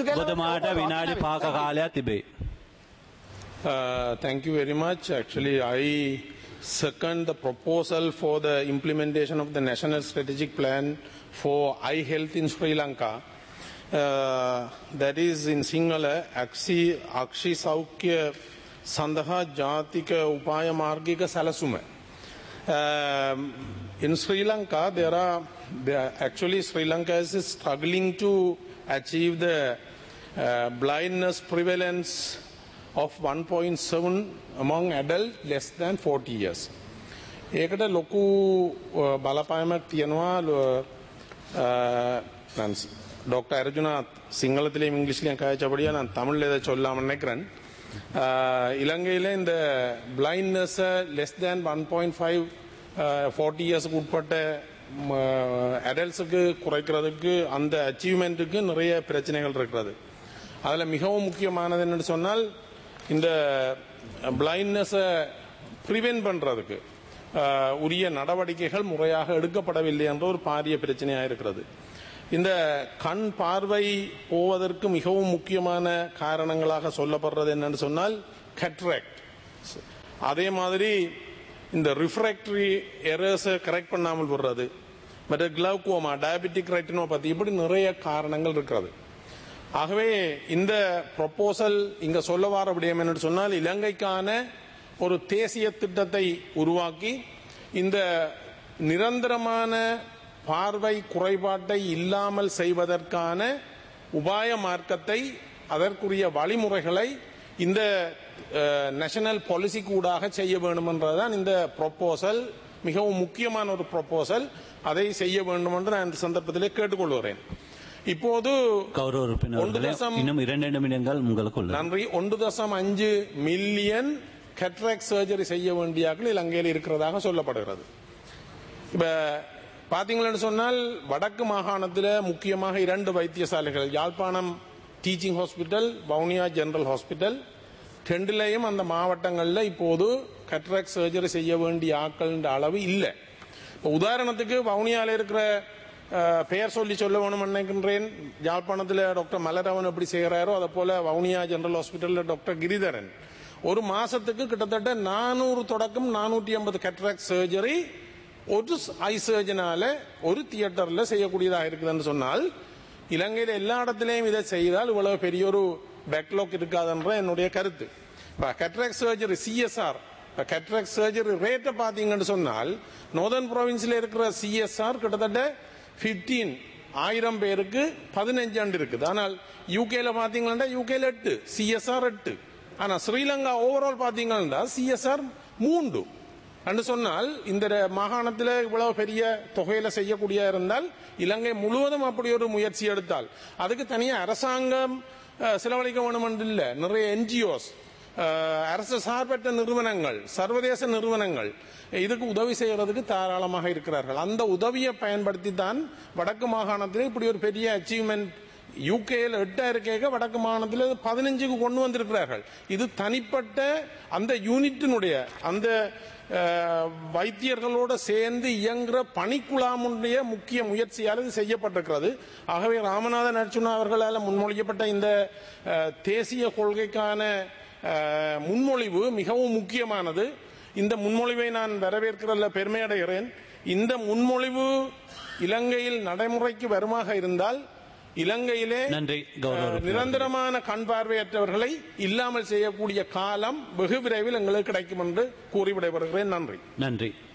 ඔබතුමාට විනාඩි පාක කාලයක් තිබේ. Uh, thank you very much. Actually, I second the proposal for the implementation of the National Strategic Plan for Eye Health in Sri Lanka. Uh, that is in Sinhala, Akshi, Akshi Saukya Sandha Jatika Upaya Margika Salasuma. Um, in Sri Lanka, there are, there are actually Sri Lanka is struggling to achieve the uh, blindness prevalence of 1.7 among adult less than 40 years. ඒකට ලොකු අ, බලපෑමක් තියෙනවා doctor அர்ஜுனாத் சிங்களத்திலேயும் இங்கிலீஷ்லையும் காய்ச்சபடியா நான் தமிழில் இதை சொல்லாமல் நினைக்கிறேன் ah, இலங்கையில் இந்த பிளைண்ட்னஸை less than one point five forty இயர்ஸுக்கு உட்பட்ட அடல்ட்ஸுக்கு குறைக்கிறதுக்கு அந்த அச்சீவ்மெண்ட்டுக்கு நிறைய பிரச்சனைகள் இருக்கிறது அதில் மிகவும் முக்கியமானது என்னன்னு சொன்னால் இந்த பிளைண்ட்னஸை ப்ரிவென்ட் பண்ணுறதுக்கு உரிய நடவடிக்கைகள் முறையாக எடுக்கப்படவில்லை என்ற ஒரு பாரிய பிரச்சனையாக இருக்கிறது இந்த கண் பார்வை போவதற்கு மிகவும் முக்கியமான காரணங்களாக சொல்லப்படுறது என்னன்னு சொன்னால் கட்ராக்ட் அதே மாதிரி இந்த ரிஃப்ராக்டரி எரர்ஸை கரெக்ட் பண்ணாமல் விடுறது மற்ற கிளவுகோமா டயபெட்டிக் ரெட்டினோபதி இப்படி நிறைய காரணங்கள் இருக்கிறது ஆகவே இந்த ப்ரொபோசல் இங்க சொல்ல வர விடயம் என்று சொன்னால் இலங்கைக்கான ஒரு தேசிய திட்டத்தை உருவாக்கி இந்த நிரந்தரமான பார்வை குறைபாட்டை இல்லாமல் செய்வதற்கான உபாய மார்க்கத்தை அதற்குரிய வழிமுறைகளை இந்த நேஷனல் பாலிசி கூடாக செய்ய வேண்டும் என்றதுதான் இந்த ப்ரொபோசல் மிகவும் முக்கியமான ஒரு ப்ரொபோசல் அதை செய்ய வேண்டும் என்று நான் இந்த சந்தர்ப்பத்திலே கேட்டுக்கொள்கிறேன் இப்போது கௌரவ உறுப்பினர்களே ஒன்று தசம் இன்னும் இரண்டு நிமிடங்கள் உங்களுக்கு உள்ளது நன்றி ஒன்று தசம் அஞ்சு மில்லியன் கட்ராக் சர்ஜரி செய்ய வேண்டியாக்கள் இலங்கையில் இருக்கிறதாக சொல்லப்படுகிறது இப்ப பாத்தீங்களன்னு சொன்னால் வடக்கு மாகாணத்தில் முக்கியமாக இரண்டு வைத்தியசாலைகள் Yazhpanam teaching hospital Vavuniya general hospital ரெண்டுலேயும் அந்த மாவட்டங்களில் இப்போது கட்ராக் சர்ஜரி செய்ய வேண்டிய ஆட்கள் அளவு இல்லை இப்ப உதாரணத்துக்கு வவுனியால இருக்கிற அஹ், பெயர் சொல்லி சொல்ல வேணும் நினைக்கின்றேன் யாழ்ப்பாணத்தில் டாக்டர் மலரவன் எப்படி செய்கிறாரோ அதை போல வவுனியா ஜெனரல் ஹாஸ்பிட்டலில் டாக்டர் கிரிதரன் ஒரு மாசத்துக்கு கிட்டத்தட்ட நானூறு தொடக்கம் நானூற்றி ஐம்பது கட்ராக் சர்ஜரி ஒரு ஐ சர்ஜனால ஒரு தியேட்டர்ல செய்யக்கூடியதாக இருக்குதுன்னு சொன்னால் இலங்கையில எல்லா இடத்திலையும் இதை செய்தால் இவ்வளவு பெரிய ஒரு பேக்லாக் இருக்காதுன்ற என்னுடைய கருத்து cataract surgery CSR cataract surgery ரேட்டை பார்த்தீங்கன்னு சொன்னால் நோர்தன் ப்ராவின்ஸ்ல இருக்கிற சிஎஸ்ஆர் கிட்டத்தட்ட 15 ஆயிரம் பேருக்கு பதினஞ்சு ஆண்டு இருக்குது ஆனால் யூகேல பாத்தீங்கன்னா யூகேல எட்டு சிஎஸ்ஆர் எட்டு ஆனா ஸ்ரீலங்கா ஓவரால் பாத்தீங்கன்னா சிஎஸ்ஆர் மூன்று என்று சொன்னால் இந்த மாகாணத்தில் இவ்வளவு பெரிய தொகையில செய்யக்கூடிய இருந்தால் இலங்கை முழுவதும் அப்படி ஒரு முயற்சி எடுத்தால் அதுக்கு தனியா அரசாங்கம் அஹ், செலவழிக்க வேண்டும் என்று இல்லை நிறைய என்ஜிஓஸ் அரசு சார்பற்ற நிறுவனங்கள் சர்வதேச நிறுவனங்கள் இதுக்கு உதவி செய்யறதுக்கு தாராளமாக இருக்கிறார்கள் அந்த உதவியை பயன்படுத்தி தான் வடக்கு மாகாணத்தில் இப்படி ஒரு பெரிய அச்சீவ்மெண்ட் யூகேயில் எட்டா இருக்க வடக்கு மாகாணத்தில் பதினஞ்சுக்கு கொண்டு வந்திருக்கிறார்கள் இது தனிப்பட்ட அந்த யூனிட்டினுடைய அந்த அஹ், வைத்தியர்களோட சேர்ந்து இயங்குற பணிக்குழாமுடைய முக்கிய முயற்சியால் இது செய்யப்பட்டிருக்கிறது ஆகவே ராமநாதன் அர்ச்சுனா அவர்களால் முன்மொழியப்பட்ட இந்த அஹ், தேசிய கொள்கைக்கான அஹ், முன்மொழிவு மிகவும் முக்கியமானது இந்த முன்மொழிவை நான் வரவேற்கிறதுல பெருமை அடைகிறேன் இந்த முன்மொழிவு இலங்கையில் நடைமுறைக்கு வருமாக இருந்தால் இலங்கையிலே நன்றி கௌரவ அஹ், உறுப்பினர். நிரந்தரமான கண் பார்வையற்றவர்களை இல்லாமல் செய்யக்கூடிய காலம் வெகு விரைவில் எங்களுக்கு கிடைக்கும் என்று கூறி விடைபெறுகிறேன் நன்றி நன்றி